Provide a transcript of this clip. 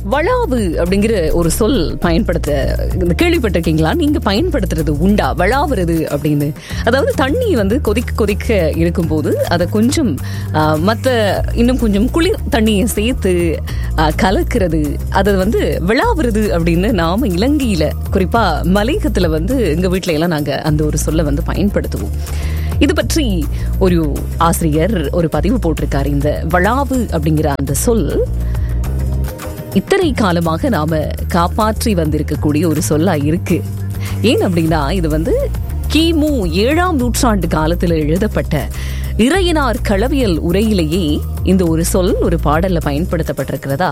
வளாவு அப்படிங்கிற ஒரு சொல் பயன்படுத்த இந்த கேள்விப்பட்டிருக்கீங்களா நீங்க பயன்படுத்துறது உண்டா வளாவுறது அப்படின்னு அதாவது தண்ணி வந்து கொதிக்க கொதிக்க இருக்கும்போது அதை கொஞ்சம் மற்ற இன்னும் கொஞ்சம் குளிர் தண்ணியை சேர்த்து ஆ, கலக்கிறது அதை வந்து விழாவுறது அப்படின்னு நாம இலங்கையில குறிப்பா மலையகத்துல வந்து எங்க வீட்ல எல்லாம் நாங்க அந்த ஒரு சொல்லை வந்து பயன்படுத்துவோம் இது பற்றி ஒரு ஆசிரியர் ஒரு பதிவு போட்டிருக்காரு இந்த வளாவு அப்படிங்கிற அந்த சொல் இத்தனை காலமாக நாம காப்பாற்றி வந்திருக்கக்கூடிய ஒரு சொல்லா இருக்கு ஏன் அப்படின்னா இது வந்து கிமு ஏழாம் நூற்றாண்டு காலத்தில் எழுதப்பட்ட இறையனார் களவியல் உரையிலேயே இந்த ஒரு சொல் ஒரு பாடல்ல பயன்படுத்தப்பட்டிருக்கிறதா